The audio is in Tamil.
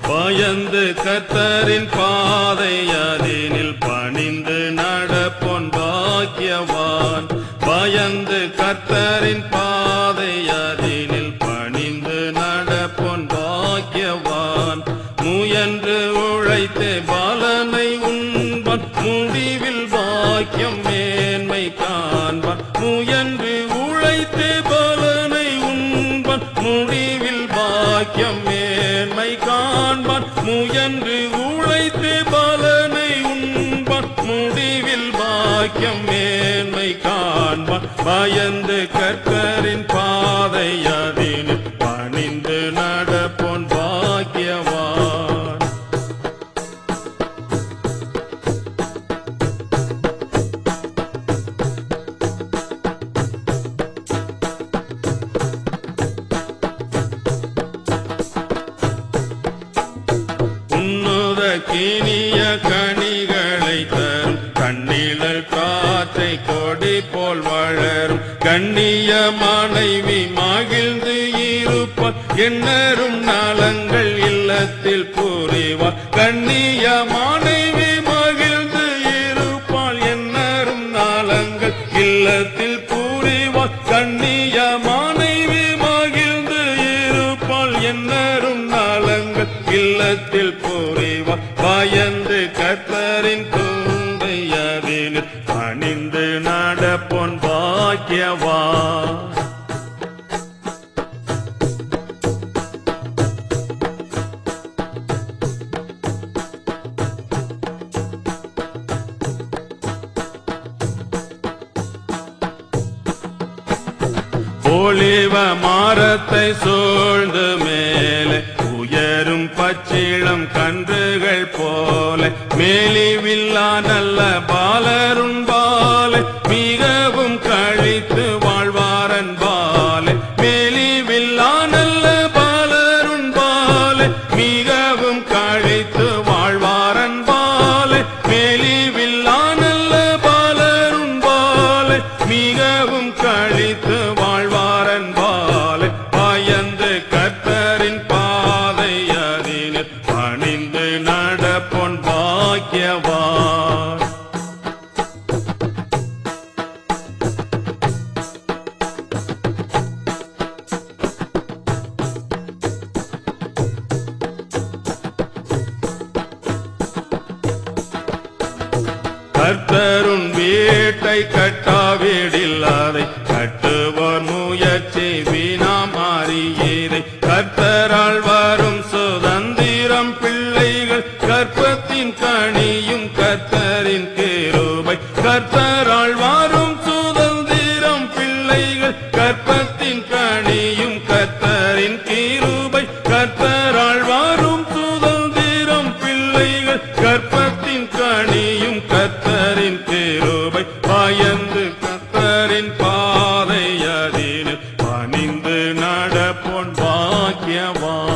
பயந்து கத்தரின் பாதை அதனில் பணிந்து நடப்பொன் பாக்கியவான் பயந்து கத்தரின் பாதை அதனில் பணிந்து நடப்பொன் பாக்கியவான் முயன்று உழைத்து பலனை உண்பன் முடிவில் பாக்கியம் மேன்மை காண்பான் முயன்று உழைத்து பலனை உண்பன் முடிவில் பாக்கியம் மேன்மை காண்பான் முயன்று உழைத்து பலனை உண்பான் முடிவில் பாக்கியம் மேன்மை காண்பான் பயந்து கர்த்தரின் பாதை அதில் பணிந்து நடப்போன் பாக்கியவான் உன்னுத கினிய கனிகளை தரும் கண்ணிழல் காற்றை கொடி போல் வளரும் கண்ணிய மனைவி மகிழ்ந்து இருப்பார் எண்ணரும் நலங்கள் இல்லத்தில் புரிவார் கண்ணிய மனைவி மகிழ்ந்து இருப்பாள் எண்ணரும் நலங்கள் இல்லத்தில் புரிவார் கண்ணிய மனைவி மகிழ்ந்து இருப்பாள் எண்ணரும் நலங்கள் இல்லத்தில் புரிவார் பயந்து கத்தரின் தூண்டை அதில் பணிந்து நடப்பொன் பாக்கியவா ஒளிவ மரத்தை சூழ்ந்து மேலே உயரும் பச்சிளம் கன்றுகள் போல மேலிவில்லா நல்ல பாலருண் பாலை மிகவும் கழித்து வாழ்வாரன் பாலை மேலிவில்லா நல்ல பாலருண் பாலை மிகவும் கழித்து வாழ்வாரன் பாலை மேலிவில்லா நல்ல பாலருண் பாலை மிகவும் கழித்து வாழ்வாரன் பாலை பயந்து கத்தரின் பாதை அதில் பணிந்து நடப்பொன் பாக்கியவான் கர்த்தருன் வீட்டை கட்டாவிடில் அதை கட்டுவோர் முயற்சி வீணா மாறியதை கர்த்தரால் வரும் சுதந்திரம் பிள்ளைகள் கற்பத்தின் கனியும் கர்த்தரின் கிருபை கர்த்தரால் வரும் சுதந்திரம் பிள்ளைகள் கற்பத்தின் கனியும் கர்த்தரின் கிருபை கர்த்தரால் வரும் சுதந்திரம் பிள்ளைகள் கற்பத்தின் கனியும் கர்த்தரின் கிருபை பயந்து கர்த்தரின் பாதை அதில் பணிந்து நடப்பொன் பாக்கியவான்